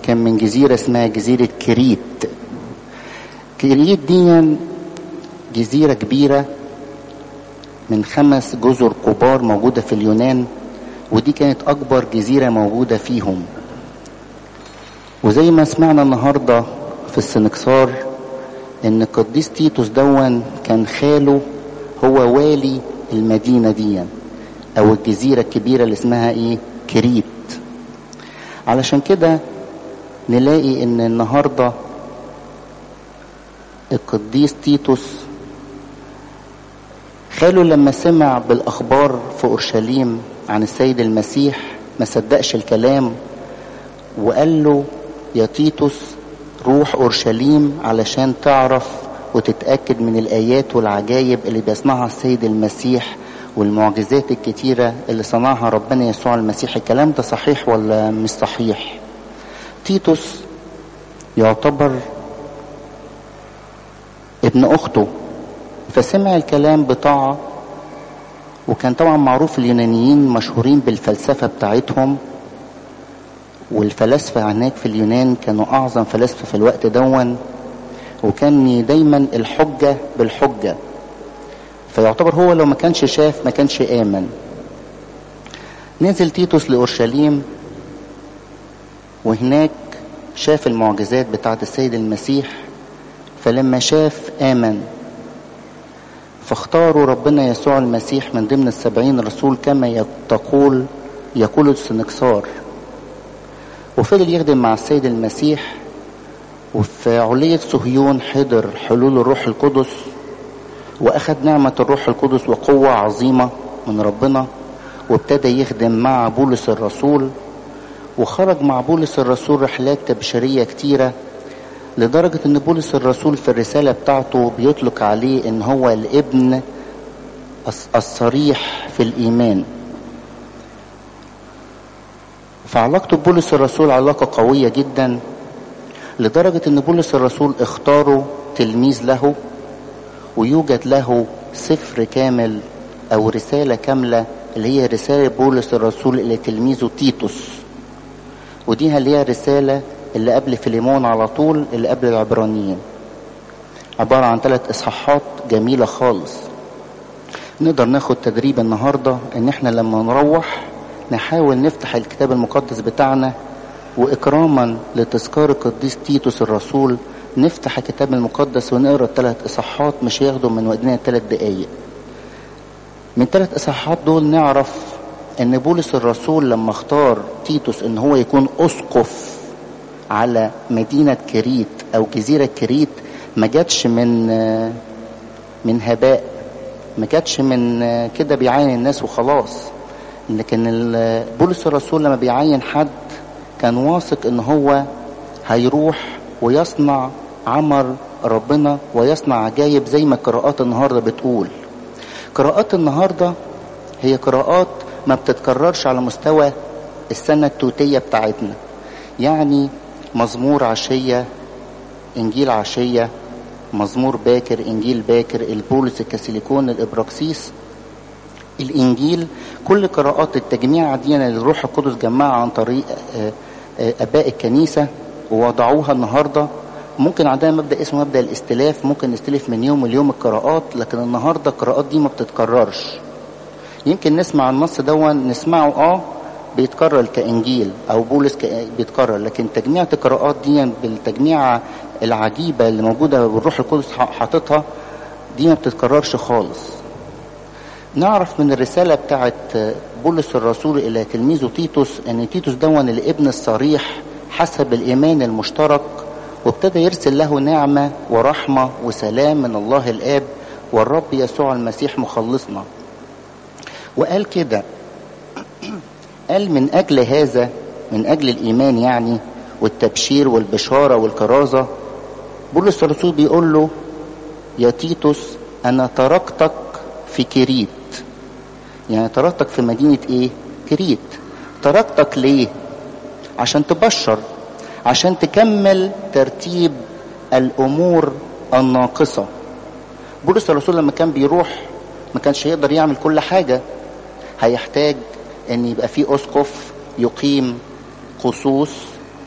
كان من جزيرة اسمها جزيرة كريت كريت دي جزيرة كبيرة من خمس جزر كبار موجودة في اليونان ودي كانت أكبر جزيرة موجودة فيهم وزي ما سمعنا النهاردة في السنكسار إن القديس تيتوس دون كان خاله هو والي المدينة دي أو الجزيرة الكبيرة اللي اسمها إيه كريت علشان كده نلاقي إن النهاردة القديس تيتوس خاله لما سمع بالأخبار في أورشليم عن السيد المسيح ما صدقش الكلام وقال له يا تيتوس روح أورشليم علشان تعرف وتتأكد من الآيات والعجائب اللي بيصنعها السيد المسيح والمعجزات الكتيرة اللي صنعها ربنا يسوع المسيح الكلام ده صحيح ولا مش صحيح تيتوس يعتبر ابن أخته فسمع الكلام بطاعة وكان طبعا معروف اليونانيين مشهورين بالفلسفة بتاعتهم والفلاسفة هناك في اليونان كانوا أعظم فلاسفة في الوقت دون وكان دايما الحجة بالحجة فيعتبر هو لو ما كانش شاف ما كانش آمن نزل تيتوس لأورشليم وهناك شاف المعجزات بتاعت السيد المسيح فلما شاف آمن فاختاروا ربنا يسوع المسيح من ضمن السبعين رسول كما تقول يقول السنكسار وفضل يخدم مع السيد المسيح وفي علية صهيون حضر حلول الروح القدس وأخذ نعمة الروح القدس وقوة عظيمة من ربنا وابتدى يخدم مع بولس الرسول وخرج مع بولس الرسول رحلات تبشيرية كتيرة لدرجة ان بولس الرسول في الرسالة بتاعته بيطلق عليه ان هو الابن الصريح في الايمان فعلاقته ببولس الرسول علاقة قوية جدا لدرجة ان بولس الرسول اختاره تلميذ له ويوجد له سفر كامل او رسالة كاملة اللي هي رسالة بولس الرسول الى تلميذه تيتوس ودي اللي هي رسالة اللي قبل فيليمون على طول اللي قبل العبرانيين عبارة عن ثلاث إصحاحات جميلة خالص نقدر ناخد تدريب النهاردة إن إحنا لما نروح نحاول نفتح الكتاب المقدس بتاعنا وإكراما لتذكار القديس تيتوس الرسول نفتح الكتاب المقدس ونقرا الثلاث إصحاحات مش هياخدوا من وقتنا ثلاث دقايق من ثلاث إصحاحات دول نعرف إن بولس الرسول لما اختار تيتوس إن هو يكون أسقف على مدينة كريت أو جزيرة كريت ما جاتش من من هباء ما جاتش من كده بيعين الناس وخلاص لكن بولس الرسول لما بيعين حد كان واثق ان هو هيروح ويصنع عمل ربنا ويصنع عجائب زي ما قراءات النهارده بتقول قراءات النهارده هي قراءات ما بتتكررش على مستوى السنة التوتية بتاعتنا يعني مزمور عشية إنجيل عشية مزمور باكر إنجيل باكر البولس الكاسيليكون الإبراكسيس الإنجيل كل قراءات التجميع دي اللي الروح القدس جمعها عن طريق آباء الكنيسة ووضعوها النهاردة ممكن عندنا مبدأ اسمه مبدأ الاستلاف ممكن نستلف من يوم ليوم القراءات لكن النهاردة القراءات دي ما بتتكررش يمكن نسمع النص دون نسمعه اه بيتكرر كإنجيل أو بولس بيتكرر لكن تجميعة القراءات دي بالتجميعة العجيبة اللي موجودة بالروح القدس حاططها دي ما بتتكررش خالص نعرف من الرسالة بتاعت بولس الرسول إلى تلميذه تيتوس أن تيتوس دون الابن الصريح حسب الإيمان المشترك وابتدى يرسل له نعمة ورحمة وسلام من الله الآب والرب يسوع المسيح مخلصنا وقال كده قال من أجل هذا من أجل الإيمان يعني والتبشير والبشارة والكرازة بولس الرسول بيقول له يا تيتوس أنا تركتك في كريت يعني تركتك في مدينة إيه؟ كريت تركتك ليه؟ عشان تبشر عشان تكمل ترتيب الأمور الناقصة بولس الرسول لما كان بيروح ما كانش يقدر يعمل كل حاجة هيحتاج ان يبقى في اسقف يقيم قصوص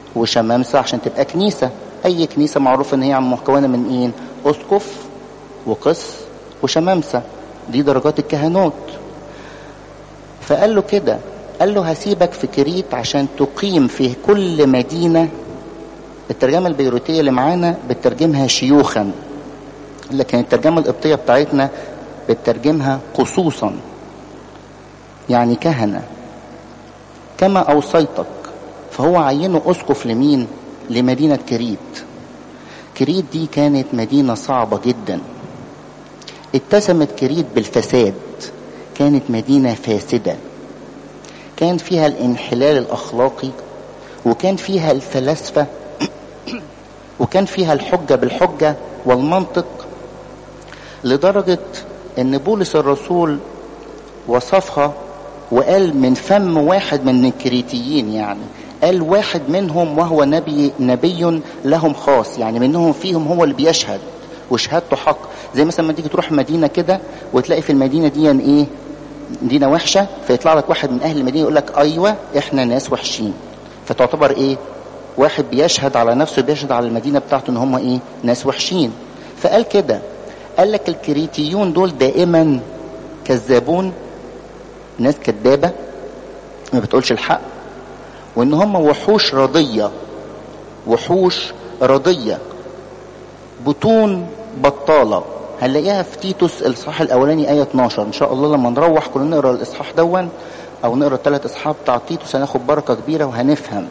وشمامسة عشان تبقى كنيسة أي كنيسة معروف إن هي مكونة من إيه أسقف وقس وشمامسة دي درجات الكهنوت فقال له كده قال له هسيبك في كريت عشان تقيم في كل مدينة الترجمة البيروتية اللي معانا بترجمها شيوخا لكن الترجمة القبطية بتاعتنا بترجمها قصوصا يعني كهنة كما أوصيتك فهو عينه أسقف لمين لمدينة كريت كريت دي كانت مدينة صعبة جدا اتسمت كريت بالفساد كانت مدينة فاسدة كان فيها الانحلال الأخلاقي وكان فيها الفلاسفة وكان فيها الحجة بالحجة والمنطق لدرجة ان بولس الرسول وصفها وقال من فم واحد من الكريتيين يعني قال واحد منهم وهو نبي نبي لهم خاص يعني منهم فيهم هو اللي بيشهد وشهادته حق زي مثلا لما تيجي تروح مدينه كده وتلاقي في المدينه دي ايه مدينه وحشه فيطلع لك واحد من اهل المدينه يقول لك ايوه احنا ناس وحشين فتعتبر ايه واحد بيشهد على نفسه بيشهد على المدينه بتاعته ان هم ايه ناس وحشين فقال كده قال لك الكريتيون دول دائما كذابون ناس كذابه ما بتقولش الحق وان هم وحوش رضيه وحوش رضيه بطون بطاله هنلاقيها في تيتوس الاصحاح الاولاني ايه 12 ان شاء الله لما نروح كلنا نقرا الاصحاح دون او نقرا الثلاث اصحاح بتاع تيتوس هناخد بركه كبيره وهنفهم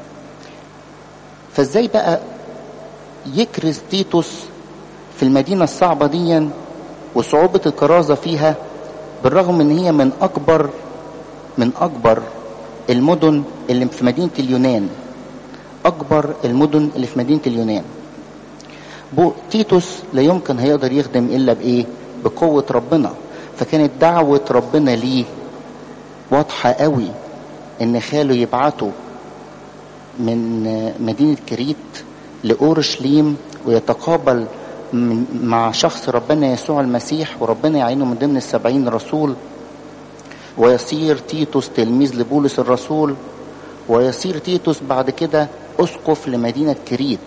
فازاي بقى يكرز تيتوس في المدينه الصعبه دي وصعوبه الكرازه فيها بالرغم ان هي من اكبر من اكبر المدن اللي في مدينه اليونان اكبر المدن اللي في مدينه اليونان بو تيتوس لا يمكن هيقدر يخدم الا بايه بقوه ربنا فكانت دعوه ربنا ليه واضحه قوي ان خاله يبعته من مدينه كريت لاورشليم ويتقابل مع شخص ربنا يسوع المسيح وربنا يعينه من ضمن السبعين رسول ويصير تيتوس تلميذ لبولس الرسول ويصير تيتوس بعد كده اسقف لمدينه كريت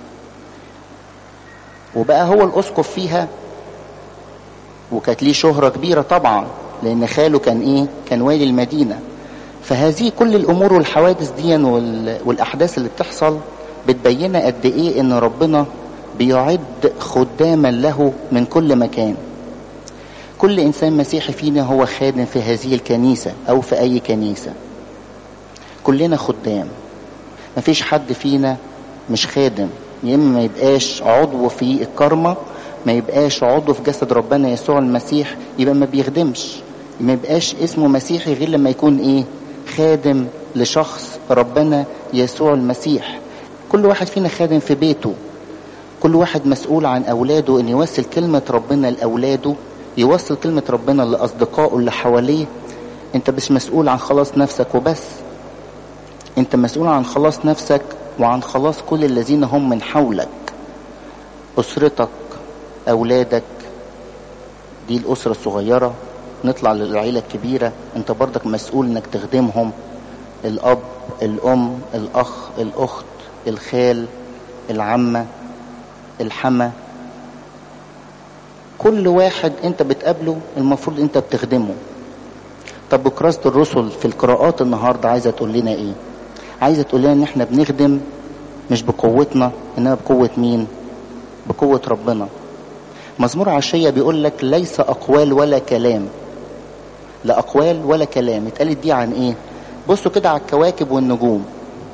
وبقى هو الاسقف فيها وكانت ليه شهره كبيره طبعا لان خاله كان ايه كان والي المدينه فهذه كل الامور والحوادث دي والاحداث اللي بتحصل بتبين قد ايه ان ربنا بيعد خداما له من كل مكان كل انسان مسيحي فينا هو خادم في هذه الكنيسه او في اي كنيسه كلنا خدام مفيش حد فينا مش خادم يا اما ما يبقاش عضو في الكرمه ما يبقاش عضو في جسد ربنا يسوع المسيح يبقى ما بيخدمش ما يبقاش اسمه مسيحي غير لما يكون ايه خادم لشخص ربنا يسوع المسيح كل واحد فينا خادم في بيته كل واحد مسؤول عن اولاده ان يوصل كلمه ربنا لاولاده يوصل كلمه ربنا لاصدقائه اللي حواليه انت مش مسؤول عن خلاص نفسك وبس انت مسؤول عن خلاص نفسك وعن خلاص كل الذين هم من حولك اسرتك اولادك دي الاسره الصغيره نطلع للعيله الكبيره انت برضك مسؤول انك تخدمهم الاب الام الاخ الاخت الخال العمه الحما كل واحد انت بتقابله المفروض انت بتخدمه طب بكراسة الرسل في القراءات النهاردة عايزة تقول لنا ايه عايزة تقول لنا ان احنا بنخدم مش بقوتنا انما بقوة مين بقوة ربنا مزمور عشية بيقول لك ليس اقوال ولا كلام لا اقوال ولا كلام اتقالت دي عن ايه بصوا كده على الكواكب والنجوم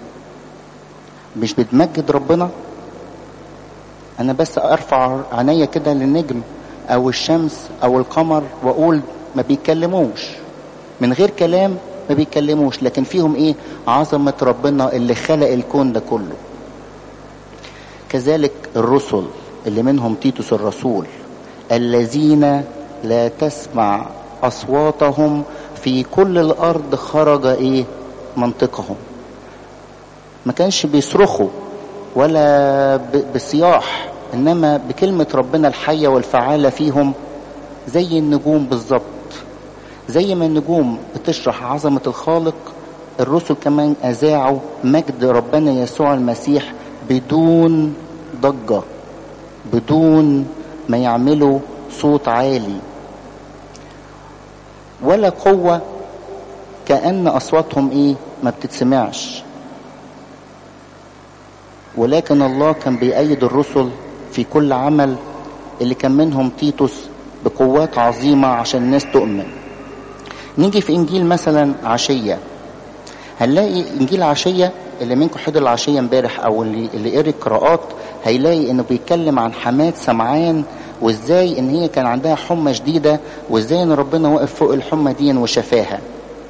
مش بتمجد ربنا انا بس ارفع عينيا كده للنجم او الشمس او القمر واقول ما بيتكلموش من غير كلام ما بيتكلموش لكن فيهم ايه عظمة ربنا اللي خلق الكون ده كله كذلك الرسل اللي منهم تيتوس الرسول الذين لا تسمع اصواتهم في كل الارض خرج ايه منطقهم ما كانش بيصرخوا ولا بصياح انما بكلمة ربنا الحية والفعالة فيهم زي النجوم بالظبط زي ما النجوم بتشرح عظمة الخالق الرسل كمان أذاعوا مجد ربنا يسوع المسيح بدون ضجة بدون ما يعملوا صوت عالي ولا قوة كأن أصواتهم إيه ما بتتسمعش ولكن الله كان بيأيد الرسل في كل عمل اللي كان منهم تيتوس بقوات عظيمة عشان الناس تؤمن نيجي في إنجيل مثلا عشية هنلاقي إنجيل عشية اللي منكم حضر العشية امبارح أو اللي, اللي قري قراءات هيلاقي إنه بيتكلم عن حماة سمعان وإزاي إن هي كان عندها حمى شديدة وإزاي إن ربنا واقف فوق الحمى دي وشفاها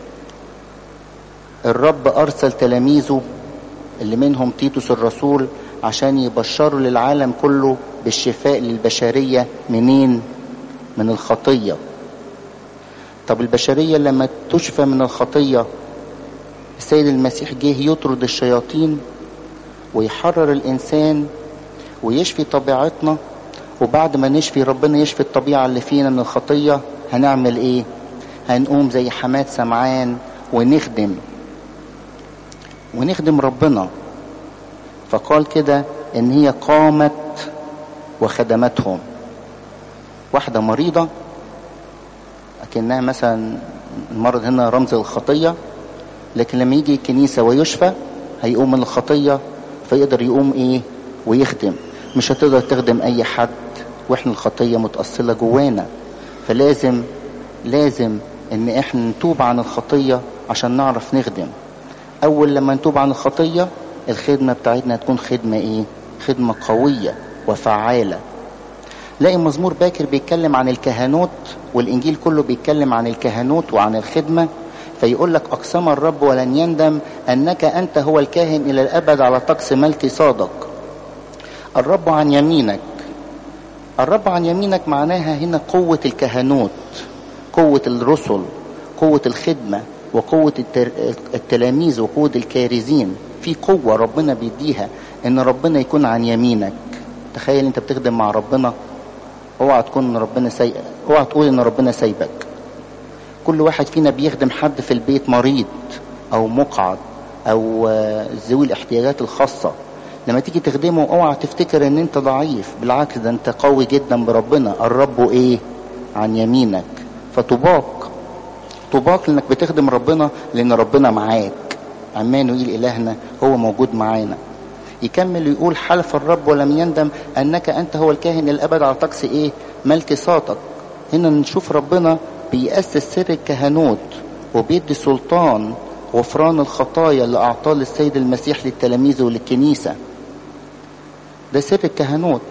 الرب أرسل تلاميذه اللي منهم تيتوس الرسول عشان يبشروا للعالم كله بالشفاء للبشرية منين؟ من الخطية طب البشرية لما تشفى من الخطية السيد المسيح جه يطرد الشياطين ويحرر الإنسان ويشفي طبيعتنا وبعد ما نشفي ربنا يشفي الطبيعة اللي فينا من الخطية هنعمل ايه هنقوم زي حماد سمعان ونخدم ونخدم ربنا فقال كده ان هي قامت وخدمتهم واحدة مريضة أكنها مثلا المرض هنا رمز الخطية لكن لما يجي الكنيسة ويشفى هيقوم من الخطية فيقدر يقوم ايه ويخدم مش هتقدر تخدم اي حد واحنا الخطية متأصلة جوانا فلازم لازم ان احنا نتوب عن الخطية عشان نعرف نخدم اول لما نتوب عن الخطية الخدمة بتاعتنا تكون خدمة ايه خدمة قوية وفعالة لاقي مزمور باكر بيتكلم عن الكهنوت والانجيل كله بيتكلم عن الكهنوت وعن الخدمة فيقول لك اقسم الرب ولن يندم انك انت هو الكاهن الى الابد على طقس ملك صادق الرب عن يمينك الرب عن يمينك معناها هنا قوة الكهنوت قوة الرسل قوة الخدمة وقوة التلاميذ وقوة الكارزين في قوة ربنا بيديها ان ربنا يكون عن يمينك تخيل انت بتخدم مع ربنا اوعى تكون ربنا سي... اوعى تقول ان ربنا سايبك كل واحد فينا بيخدم حد في البيت مريض او مقعد او ذوي الاحتياجات الخاصة لما تيجي تخدمه اوعى تفتكر ان انت ضعيف بالعكس ده انت قوي جدا بربنا الرب ايه عن يمينك فطباق طباق لانك بتخدم ربنا لان ربنا معاك عمانوئيل الهنا هو موجود معانا يكمل ويقول حلف الرب ولم يندم انك انت هو الكاهن الابد على طقس ايه ملك صوتك هنا نشوف ربنا بيأسس سر الكهنوت وبيدي سلطان غفران الخطايا اللي اعطاه للسيد المسيح للتلاميذ وللكنيسة ده سر الكهنوت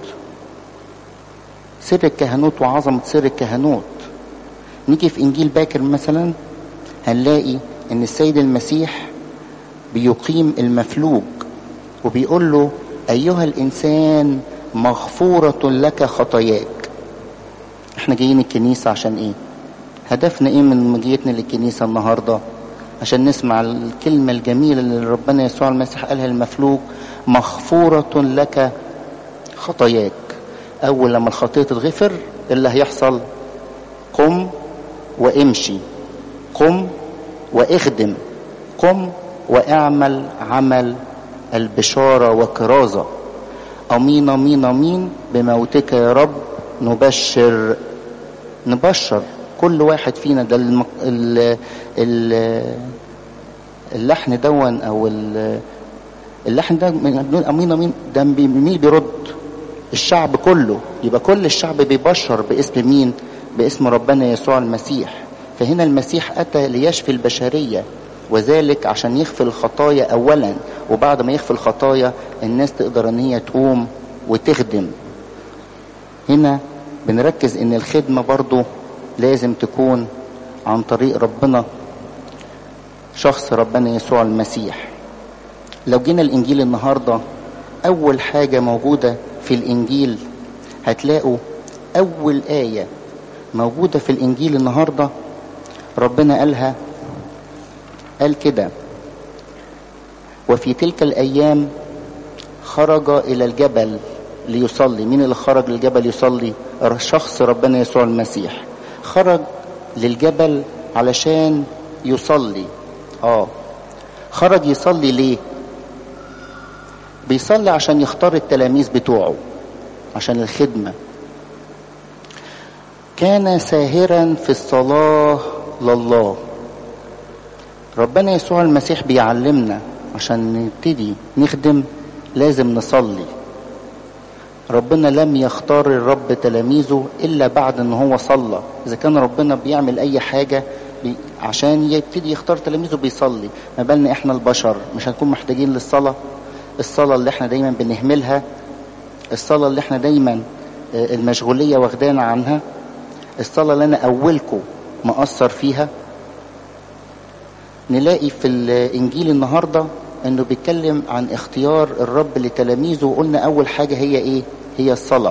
سر الكهنوت وعظمة سر الكهنوت نيجي في انجيل باكر مثلا هنلاقي ان السيد المسيح بيقيم المفلوج وبيقول له ايها الانسان مغفورة لك خطاياك احنا جايين الكنيسة عشان ايه هدفنا ايه من مجيتنا للكنيسة النهاردة عشان نسمع الكلمة الجميلة اللي ربنا يسوع المسيح قالها المفلوج مغفورة لك خطاياك اول لما الخطية تتغفر اللي هيحصل قم وامشي قم واخدم قم واعمل عمل البشارة وكرازة أمين أمين أمين بموتك يا رب نبشر نبشر كل واحد فينا ده المق... ال... ال... اللحن دون أو ال... اللحن ده بنقول أمين أمين ده مين بيرد الشعب كله يبقى كل الشعب بيبشر باسم مين باسم ربنا يسوع المسيح فهنا المسيح أتى ليشفي البشرية وذلك عشان يغفر الخطايا اولا وبعد ما يغفر الخطايا الناس تقدر ان هي تقوم وتخدم هنا بنركز ان الخدمة برضو لازم تكون عن طريق ربنا شخص ربنا يسوع المسيح لو جينا الانجيل النهاردة اول حاجة موجودة في الانجيل هتلاقوا اول آية موجودة في الانجيل النهاردة ربنا قالها قال كده وفي تلك الأيام خرج إلى الجبل ليصلي مين اللي خرج للجبل يصلي شخص ربنا يسوع المسيح خرج للجبل علشان يصلي اه خرج يصلي ليه بيصلي عشان يختار التلاميذ بتوعه عشان الخدمة كان ساهرا في الصلاة لله ربنا يسوع المسيح بيعلمنا عشان نبتدي نخدم لازم نصلي ربنا لم يختار الرب تلاميذه الا بعد ان هو صلى اذا كان ربنا بيعمل اي حاجه بي عشان يبتدي يختار تلاميذه بيصلي ما بالنا احنا البشر مش هنكون محتاجين للصلاه الصلاه اللي احنا دايما بنهملها الصلاه اللي احنا دايما المشغوليه واخدانا عنها الصلاه اللي انا اولكم مقصر فيها نلاقي في الانجيل النهارده انه بيتكلم عن اختيار الرب لتلاميذه وقلنا اول حاجه هي ايه هي الصلاه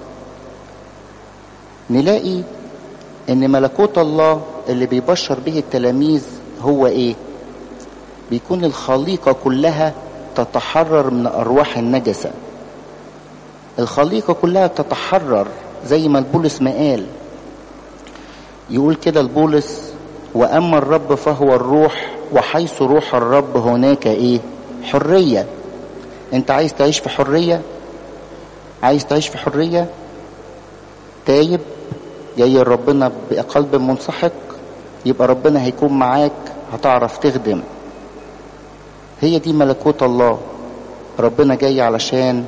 نلاقي ان ملكوت الله اللي بيبشر به التلاميذ هو ايه بيكون الخليقه كلها تتحرر من ارواح النجسه الخليقه كلها تتحرر زي ما البولس ما قال يقول كده البولس واما الرب فهو الروح وحيث روح الرب هناك ايه حريه انت عايز تعيش في حريه عايز تعيش في حريه تايب جاي ربنا بقلب منسحق يبقى ربنا هيكون معاك هتعرف تخدم هي دي ملكوت الله ربنا جاي علشان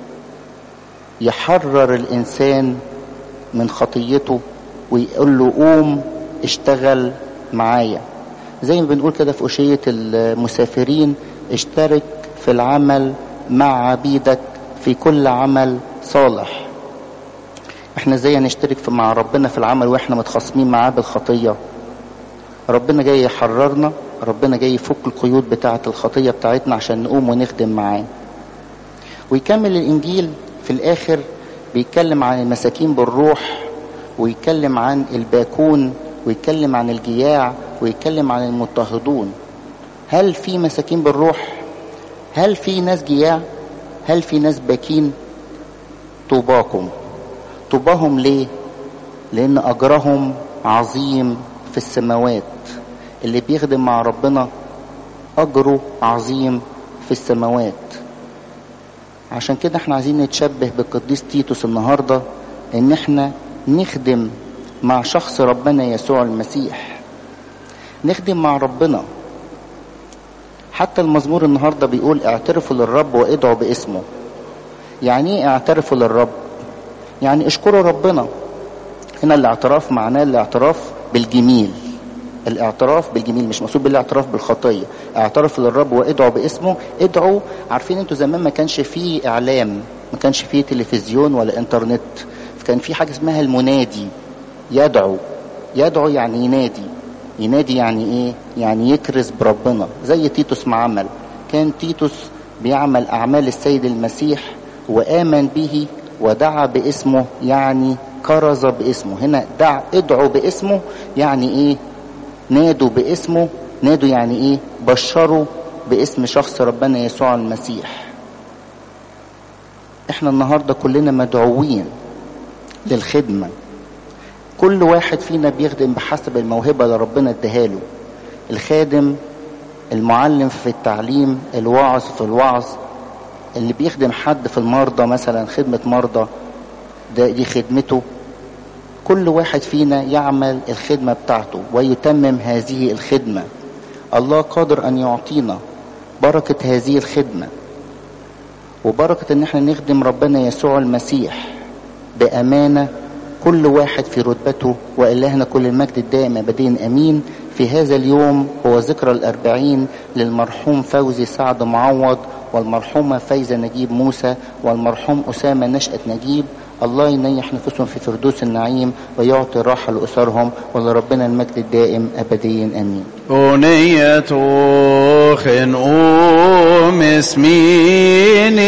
يحرر الانسان من خطيته ويقول له قوم اشتغل معايا زي ما بنقول كده في أشية المسافرين اشترك في العمل مع عبيدك في كل عمل صالح احنا ازاي نشترك في مع ربنا في العمل واحنا متخاصمين معاه بالخطية ربنا جاي يحررنا ربنا جاي يفك القيود بتاعة الخطية بتاعتنا عشان نقوم ونخدم معاه ويكمل الإنجيل في الآخر بيتكلم عن المساكين بالروح ويتكلم عن الباكون ويتكلم عن الجياع ويتكلم عن المضطهدون هل في مساكين بالروح هل في ناس جياع هل في ناس باكين طوباكم طوباهم ليه لان اجرهم عظيم في السماوات اللي بيخدم مع ربنا اجره عظيم في السماوات عشان كده احنا عايزين نتشبه بالقديس تيتوس النهارده ان احنا نخدم مع شخص ربنا يسوع المسيح نخدم مع ربنا حتى المزمور النهارده بيقول اعترفوا للرب وادعوا باسمه يعني ايه اعترفوا للرب يعني اشكروا ربنا هنا الاعتراف معناه الاعتراف بالجميل الاعتراف بالجميل مش مقصود بالاعتراف بالخطيه اعترف للرب وادعوا باسمه ادعوا عارفين انتوا زمان ما كانش فيه اعلام ما كانش فيه تلفزيون ولا انترنت كان في حاجه اسمها المنادي يدعو يدعو يعني ينادي ينادي يعني ايه يعني يكرز بربنا زي تيتوس ما عمل كان تيتوس بيعمل اعمال السيد المسيح وامن به ودعا باسمه يعني كرز باسمه هنا دع ادعوا باسمه يعني ايه نادوا باسمه نادوا يعني ايه بشروا باسم شخص ربنا يسوع المسيح احنا النهارده كلنا مدعوين للخدمه كل واحد فينا بيخدم بحسب الموهبه اللي ربنا اداها له الخادم المعلم في التعليم الواعظ في الوعظ اللي بيخدم حد في المرضى مثلا خدمه مرضى ده دي خدمته كل واحد فينا يعمل الخدمه بتاعته ويتمم هذه الخدمه الله قادر ان يعطينا بركه هذه الخدمه وبركه ان احنا نخدم ربنا يسوع المسيح بامانه كل واحد في رتبته وإلهنا كل المجد الدائم أبدين أمين في هذا اليوم هو ذكرى الأربعين للمرحوم فوزي سعد معوض والمرحومة فايزة نجيب موسى والمرحوم أسامة نشأة نجيب الله ينيح نفوسهم في فردوس النعيم ويعطي راحة لأسرهم ولربنا المجد الدائم أبديا أمين أغنية خنقوم اسميني